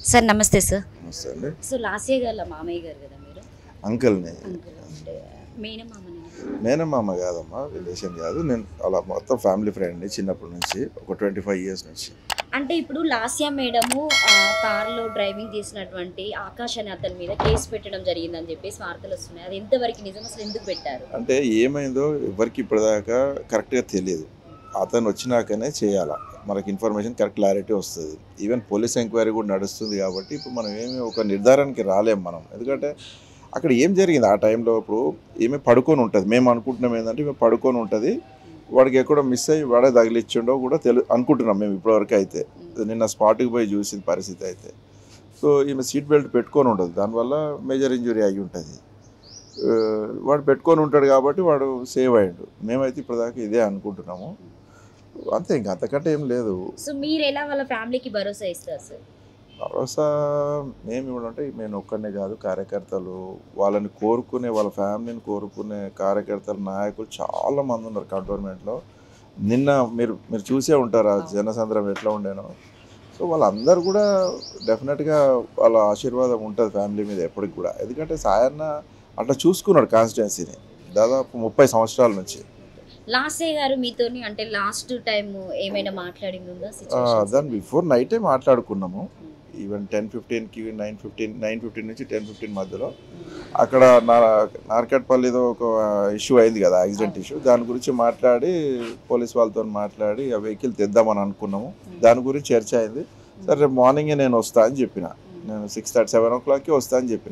Sir నమస్తే sir నమస్తే అండి సో లాస్ట్ ఇయర్ గల మామయ్య గారు కదా మీరు అంకుల్ని అంకుల్ అంటే మేనమామని మేనమామ కాదమ్మా రిలేషన్ కాదు నేను అలా మొత్తం ఫ్యామిలీ ఫ్రెండ్ని చిన్నప్పటి నుంచి ఒక ట్వంటీ ఫైవ్ ఇయర్స్ నుంచి అంటే ఇప్పుడు లాస్యా మేడము ఆ, కారులో డ్రైవింగ్ చేసినటువంటి ఆకాష్ అనే అతని మీద కేసు పెట్టడం జరిగిందని చెప్పేసి వార్తలు వస్తున్నాయి అది ఎంతవరకు నిజం అసలు ఎందుకు పెట్టారు అంటే ఏమైందో ఎవరికి ఇప్పటిదాకా కరెక్ట్గా తెలియదు అతను వచ్చినాకనే చేయాలా మనకి ఇన్ఫర్మేషన్ కరెక్ట్ క్లారిటీ వస్తుంది ఈవెన్ పోలీస్ ఎంక్వైరీ కూడా నడుస్తుంది కాబట్టి ఇప్పుడు మనం ఏమి ఒక నిర్ధారణకి రాలేం మనం ఎందుకంటే అక్కడ ఏం జరిగింది ఆ టైంలో ఇప్పుడు ఏమి పడుకొని ఉంటుంది మేము అనుకుంటున్నాం ఏంటంటే ఈమె పడుకొని ఉంటుంది వాడికి ఎక్కడో మిస్ అయ్యి వాడే తగిలిచ్చిండో కూడా తెలు అనుకుంటున్నాం మేము ఇప్పటివరకు అయితే నిన్న స్పాట్కి పోయి చూసిన పరిస్థితి అయితే సో ఈమె సీట్ బెల్ట్ పెట్టుకొని ఉండదు దానివల్ల మేజర్ ఇంజురీ అయి ఉంటుంది ఆ, వాడు పెట్టుకొని ఉంటాడు కాబట్టి వాడు సేవ్ అయ్యాడు మేమైతే ఇప్పటిదాకా ఇదే అనుకుంటున్నాము అంతే ఇంకా అంతకంటే ఏం లేదు సో మీరు ఎలా వాళ్ళ ఫ్యామిలీకి భరోసా ఇస్తారు సార్ భరోసా మేము ఇవ్వడంటే నేను ఒక్కనే కాదు కార్యకర్తలు వాళ్ళని కోరుకునే వాళ్ళ ఫ్యామిలీని కోరుకునే కార్యకర్తలు నాయకులు చాలా మంది ఉన్నారు కంటోన్మెంట్లో నిన్న మీరు మీరు చూసే ఉంటారు ఆ జనసంద్రం ఎట్లా ఉండేనో సో వాళ్ళందరూ కూడా డెఫినెట్గా వాళ్ళ ఆశీర్వాదం ఉంటుంది ఫ్యామిలీ మీద ఎప్పటికి కూడా ఎందుకంటే సాయన్న అట్లా చూసుకున్నాడు కాన్స్టిట్యున్సీని దాదాపు ముప్పై సంవత్సరాల నుంచి లాస్య గారు మీతోని అంటే లాస్ట్ టైం ఏమైనా మాట్లాడింది ఉందా ఆ, సిచ్యువేషన్స్? దాని బిఫోర్ నైటే మాట్లాడుకున్నాము ఈవెన్ టెన్ ఫిఫ్టీన్కి నైన్ ఫిఫ్టీన్ నైన్ ఫిఫ్టీన్ నుంచి టెన్ ఫిఫ్టీన్ మధ్యలో అక్కడ నా నార్కట్పల్లిలో ఒక ఇష్యూ అయింది కదా యాక్సిడెంట్ ఇష్యూ దాని గురించి మాట్లాడి పోలీస్ వాళ్ళతో మాట్లాడి ఆ వెహికల్ తెద్దామని అనుకున్నాము దాని గురించి చర్చ అయింది సరే రేపు మార్నింగే నేను వస్తా అని చెప్పిన నేను సిక్స్ థర్టీ సెవెన్ ఓ క్లాక్కి వస్తా అని చెప్పిన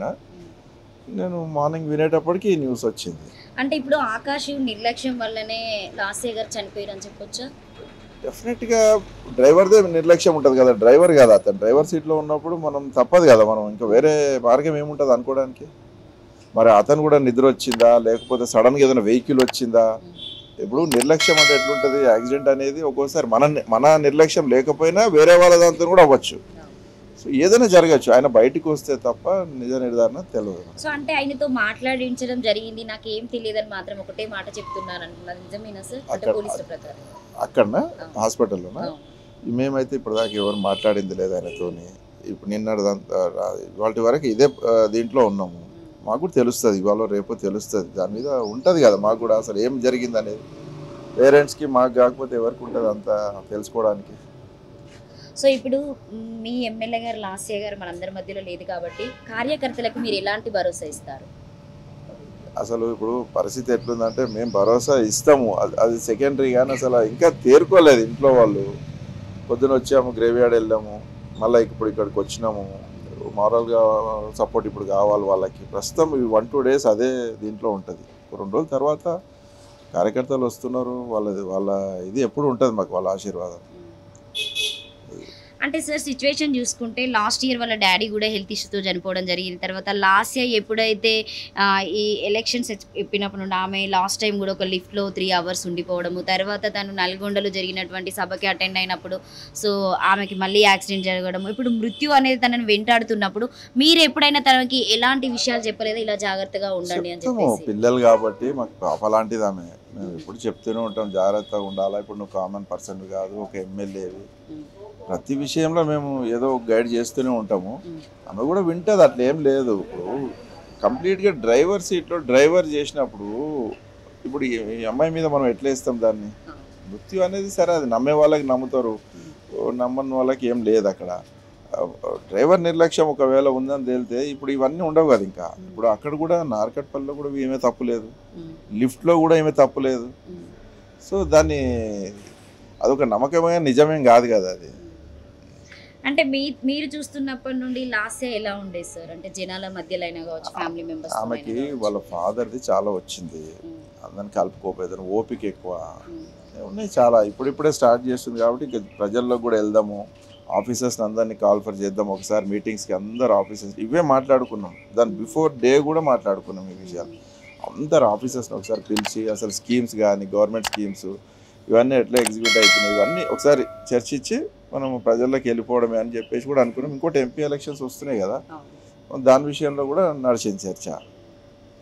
నేను మార్నింగ్ వినేటప్పటికి ఈ న్యూస్ వచ్చింది అంటే ఇప్పుడు ఆకాశ్ నిర్లక్ష్యం వల్లనే లాస్య గారు చనిపోయారు అని చెప్పొచ్చా డెఫినెట్గా డ్రైవర్దే నిర్లక్ష్యం ఉంటుంది కదా డ్రైవర్ కదా అతను డ్రైవర్ సీట్లో ఉన్నప్పుడు మనం తప్పదు కదా మనం ఇంకా వేరే మార్గం ఏముంటుంది అనుకోవడానికి మరి అతను కూడా నిద్ర వచ్చిందా లేకపోతే సడన్గా ఏదైనా వెహికల్ వచ్చిందా ఇప్పుడు నిర్లక్ష్యం అంటే ఎట్లుంటుంది యాక్సిడెంట్ అనేది ఒక్కోసారి మన మన నిర్లక్ష్యం లేకపోయినా వేరే వాళ్ళ దాంతో కూడా అవ్వచ్చు సో ఏదైనా జరగచ్చు ఆయన బయటికి వస్తే తప్ప నిజ నిర్ధారణ తెలియదు సో అంటే ఆయనతో మాట్లాడించడం జరిగింది నాకు ఏం తెలియదని మాత్రం ఒకటే మాట చెప్తున్నారు అంటున్నారు నిజమేనా సార్ అంటే అక్కడ- పోలీసుల ప్రకారం అక్కడనా అవును. హాస్పిటల్లోనా అవును. మేమైతే ఇప్పటిదాకా ఎవరు మాట్లాడింది లేదు ఆయనతోని ఇప్పుడు నిన్న వాటి వరకు ఇదే ఆ, దీంట్లో ఉన్నాము మాకు కూడా తెలుస్తుంది ఇవాళ రేపు తెలుస్తుంది దాని మీద ఉంటుంది కదా మాకు కూడా అసలు ఏం జరిగింది అనేది పేరెంట్స్కి మాకు కాకపోతే ఎవరికి ఉంటుంది అంత తెలుసుకోవడానికి సో ఇప్పుడు మ్, మీ ఎమ్మెల్యే గారు లాస్య గారు మనందరి మధ్యలో లేదు కాబట్టి కార్యకర్తలకు మీరు ఎలాంటి భరోసా ఇస్తారు అసలు ఇప్పుడు పరిస్థితి ఎట్లుందంటే మేము భరోసా ఇస్తాము అది- అది సెకండరీ కానీ అసలు ఇంకా తేరుకోలేదు ఇంట్లో వాళ్ళు పొద్దున వచ్చాము గ్రేవ్యార్డ్ వెళ్ళాము మళ్ళీ ఇప్పుడు ఇక్కడికి వచ్చినాము మారల్గా సపోర్ట్ ఇప్పుడు కావాలి వాళ్ళకి ప్రస్తుతం ఈ వన్ టూ డేస్ అదే దీంట్లో ఉంటుంది రెండు రోజుల తర్వాత కార్యకర్తలు వస్తున్నారు వాళ్ళది వాళ్ళ ఇది ఎప్పుడు ఉంటుంది మాకు వాళ్ళ ఆశీర్వాదం అంటే సార్ సిచ్యువేషన్ చూసుకుంటే లాస్ట్ ఇయర్ వాళ్ళ డాడీ కూడా హెల్త్ ఇష్యూతో చనిపోవడం జరిగింది తర్వాత లాస్ట్ ఇయర్ ఎప్పుడైతే ఆ, ఈ ఎలక్షన్స్ చెప్పినప్పుడు నుండి ఆమె లాస్ట్ టైం కూడా ఒక లిఫ్ట్లో త్రీ అవర్స్ ఉండిపోవడము తర్వాత తను నల్గొండలో జరిగినటువంటి సభకి అటెండ్ అయినప్పుడు సో ఆమెకి మళ్ళీ యాక్సిడెంట్ జరగడం ఇప్పుడు మృత్యు అనేది తనని వెంటాడుతున్నప్పుడు మీరు ఎప్పుడైనా తనకి ఎలాంటి విషయాలు చెప్పలేదు ఇలా జాగ్రత్తగా ఉండండి అని చెప్తాము చెప్పేసి పిల్లలు కాబట్టి మాకు పాప లాంటిది ఆమె మేము ఎప్పుడు చెప్తూనే ఉంటాం జాగ్రత్తగా ఉండాలా ఇప్పుడు నువ్వు కామన్ పర్సన్ కాదు ఒక ఎమ్మెల్యేవి ఉమ్, ప్రతి విషయంలో మేము ఏదో గైడ్ చేస్తూనే ఉంటాము ఉమ్, ఆమె కూడా వింటుంది అట్లా ఏం లేదు ఇప్పుడు కంప్లీట్గా డ్రైవర్ సీట్లో డ్రైవర్ చేసినప్పుడు ఇప్పుడు ఈ ఈ అమ్మాయి మీద మనం ఎట్లా ఇస్తాం దాన్ని ఆ, మృత్యు అనేది సరే అది నమ్మే వాళ్ళకి నమ్ముతారు ఓ నమ్మని వాళ్ళకి ఏం లేదు అక్కడ ఆ, డ్రైవర్ నిర్లక్ష్యం ఒకవేళ ఉందని తేలితే ఇప్పుడు ఇవన్నీ ఉండవు కదా ఇంకా ఇప్పుడు అక్కడ కూడా నార్కట్పల్లిలో కూడా ఏమీ తప్పు లేదు ఉమ్, లిఫ్ట్లో కూడా ఏమీ తప్పు లేదు ఉమ్. సో దాన్ని అదొక నమ్మకమైన నిజమేం కాదు కదా అది అంటే మీ మీరు చూస్తున్నప్పటి నుండి లాస్ట్ ఎలా ఉండేది సార్ అంటే జనాల మధ్యలో అయినా కావచ్చు ఫ్యామిలీ మెంబర్స్ ఆమెకి వాళ్ళ ఫాదర్ది చాలా వచ్చింది అందరిని కలుపుకోపోయేదాన్ని ఓపిక ఎక్కువ ఉన్నాయి చాలా ఇప్పుడిప్పుడే స్టార్ట్ చేస్తుంది కాబట్టి ఇంకా ప్రజల్లో కూడా వెళ్దాము ఆఫీసర్స్ని అందరినీ కాల్ఫర్ చేద్దాం ఒకసారి మీటింగ్స్కి అందరు ఆఫీసర్స్ ఇవే మాట్లాడుకున్నాం దాని బిఫోర్ డే కూడా మాట్లాడుకున్నాం ఈ విషయాలు అందరు ఆఫీసర్స్ని ఒకసారి పిలిచి అసలు స్కీమ్స్ కానీ గవర్నమెంట్ స్కీమ్స్ ఇవన్నీ ఎట్లా ఎగ్జిక్యూట్ అవుతున్నాయి ఇవన్నీ ఒకసారి చర్చించి మనం ప్రజల్లోకి వెళ్ళిపోవడమే అని చెప్పేసి కూడా అనుకున్నాం ఇంకోటి ఎంపీ ఎలక్షన్స్ వస్తున్నాయి కదా దాని విషయంలో కూడా నడిచింది చర్చ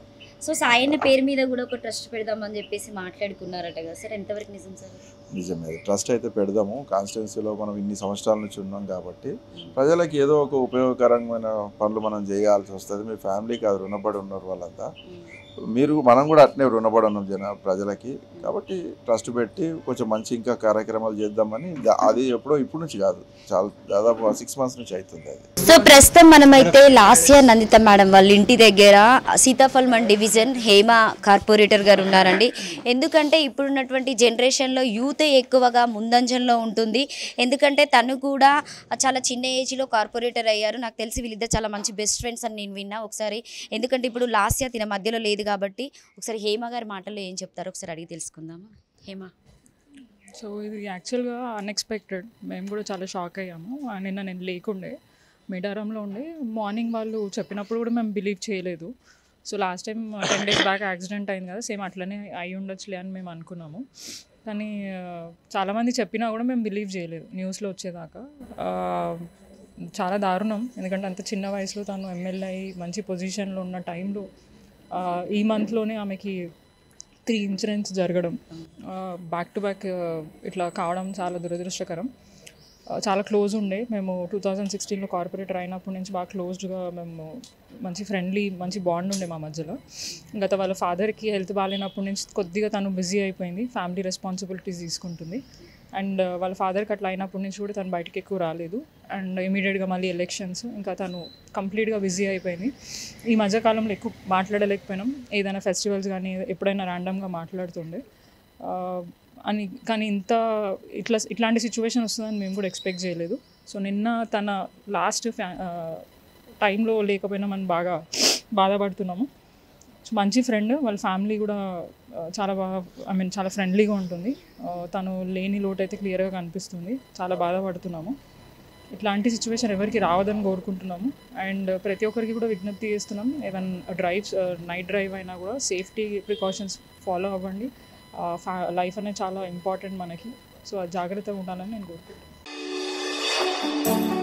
సో సాయన్న పేరు మీద కూడా ఒక ట్రస్ట్ పెడదామని చెప్పేసి మాట్లాడుకున్నారట కదా సార్ ఎంతవరకు నిజం సార్ నిజమే ట్రస్ట్ అయితే పెడదాము కాన్స్టిట్యున్సీలో మనం ఇన్ని సంవత్సరాల నుంచి ఉన్నాం కాబట్టి ప్రజలకు ఏదో ఒక ఉపయోగకరమైన పనులు మనం చేయాల్సి వస్తుంది మీ ఫ్యామిలీకి అది రుణపడి ఉన్నారు వాళ్ళంతా మీరు మనం కూడా అట్నే రుణపడి ఉన్నాం జన ప్రజలకి కాబట్టి ట్రస్ట్ పెట్టి కొంచెం మంచి ఇంకా కార్యక్రమాలు చేద్దామని దా- అది ఎప్పుడో ఇప్పుడు నుంచి కాదు చాలా దాదాపు సిక్స్ మంత్స్ నుంచి అవుతుంది అది సో ప్రస్తుతం మనమైతే లాస్ట్ ఇయర్ నందిత మేడం వాళ్ళ ఇంటి దగ్గర సీతాఫల్మన్ డివిజన్ హేమ కార్పొరేటర్ గారు ఉన్నారండి ఎందుకంటే ఇప్పుడున్నటువంటి జనరేషన్లో యూత్ ఎక్కువగా ముందంజంలో ఉంటుంది ఎందుకంటే తను కూడా చాలా చిన్న ఏజ్లో కార్పొరేటర్ అయ్యారు నాకు తెలిసి వీళ్ళిద్దరు చాలా మంచి బెస్ట్ ఫ్రెండ్స్ అని నేను విన్నా ఒకసారి ఎందుకంటే ఇప్పుడు లాస్ట్ ఇయర్ తిన మధ్యలో లేదు కాబట్టి ఒకసారి హేమ గారి మాటల్లో ఏం చెప్తారో ఒకసారి అడిగి తెలుసుకుందామా హేమ సో ఇది యాక్చువల్గా అన్ఎక్స్పెక్టెడ్ మేము కూడా చాలా షాక్ అయ్యాము ఆ నిన్న నేను లేకుండే మేడారంలో ఉండే మార్నింగ్ వాళ్ళు చెప్పినప్పుడు కూడా మేము బిలీవ్ చేయలేదు so last time ten days back accident అయింది కదా సేమ్ అట్లనే అయి ఉండొచ్చులే అని మేము అనుకున్నాము కానీ ఆ, చాలామంది చెప్పినా కూడా మేము బిలీవ్ చేయలేదు న్యూస్లో వచ్చేదాకా ఆ, చాలా దారుణం ఎందుకంటే అంత చిన్న వయసులో తను ఎమ్మెల్యే అయ్యి మంచి పొజిషన్లో ఉన్న టైంలో ఆ, ఈ మంత్లోనే ఆమెకి త్రీ ఇన్సిడెంట్స్ జరగడం బ్యాక్ టు బ్యాక్ ఇట్లా కావడం చాలా దురదృష్టకరం ఆ, చాలా క్లోజ్ ఉండే మేము టూ థౌజండ్ సిక్స్టీన్లో కార్పొరేటర్ అయినప్పటి నుంచి బాగా క్లోజ్డ్గా మేము మంచి ఫ్రెండ్లీ మంచి బాండ్ ఉండే మా మధ్యలో గత వాళ్ళ ఫాదర్కి హెల్త్ బాగాలేనప్పటి నుంచి కొద్దిగా తను బిజీ అయిపోయింది ఫ్యామిలీ రెస్పాన్సిబిలిటీస్ తీసుకుంటుంది అండ్ వాళ్ళ ఫాదర్కి అట్లా అయినప్పటి నుంచి కూడా తను బయటికి ఎక్కువ రాలేదు అండ్ ఇమీడియట్గా మళ్ళీ ఎలక్షన్స్ ఇంకా తను కంప్లీట్గా బిజీ అయిపోయింది ఈ మధ్యకాలంలో ఎక్కువ మాట్లాడలేకపోయినాం ఏదైనా ఫెస్టివల్స్ కానీ ఎప్పుడైనా ర్యాండమ్గా మాట్లాడుతుండే ఆ, అని కానీ ఇంత ఇట్లా ఇట్లాంటి సిచ్యువేషన్ వస్తుందని మేము కూడా ఎక్స్పెక్ట్ చేయలేదు సో నిన్న తన లాస్ట్ ఫ్యా టైంలో లేకపోయినా మనం బాగా బాధపడుతున్నాము సో మంచి ఫ్రెండ్ వాళ్ళ ఫ్యామిలీ కూడా ఆ, చాలా బాగా ఐ మీన్ చాలా ఫ్రెండ్లీగా ఉంటుంది ఆ, తను లేని లోటు అయితే క్లియర్గా కనిపిస్తుంది చాలా బాధపడుతున్నాము ఇట్లాంటి సిచ్యువేషన్ ఎవరికి రావదని కోరుకుంటున్నాము అండ్ ప్రతి ఒక్కరికి కూడా విజ్ఞప్తి చేస్తున్నాం ఈవెన్ డ్రైవ్స్ నైట్ డ్రైవ్ అయినా కూడా సేఫ్టీ ప్రికాషన్స్ ఫాలో అవ్వండి లైఫ్ అనేది చాలా ఇంపార్టెంట్ మనకి సో అది జాగ్రత్తగా ఉండాలని నేను కోరుకుంటున్నాను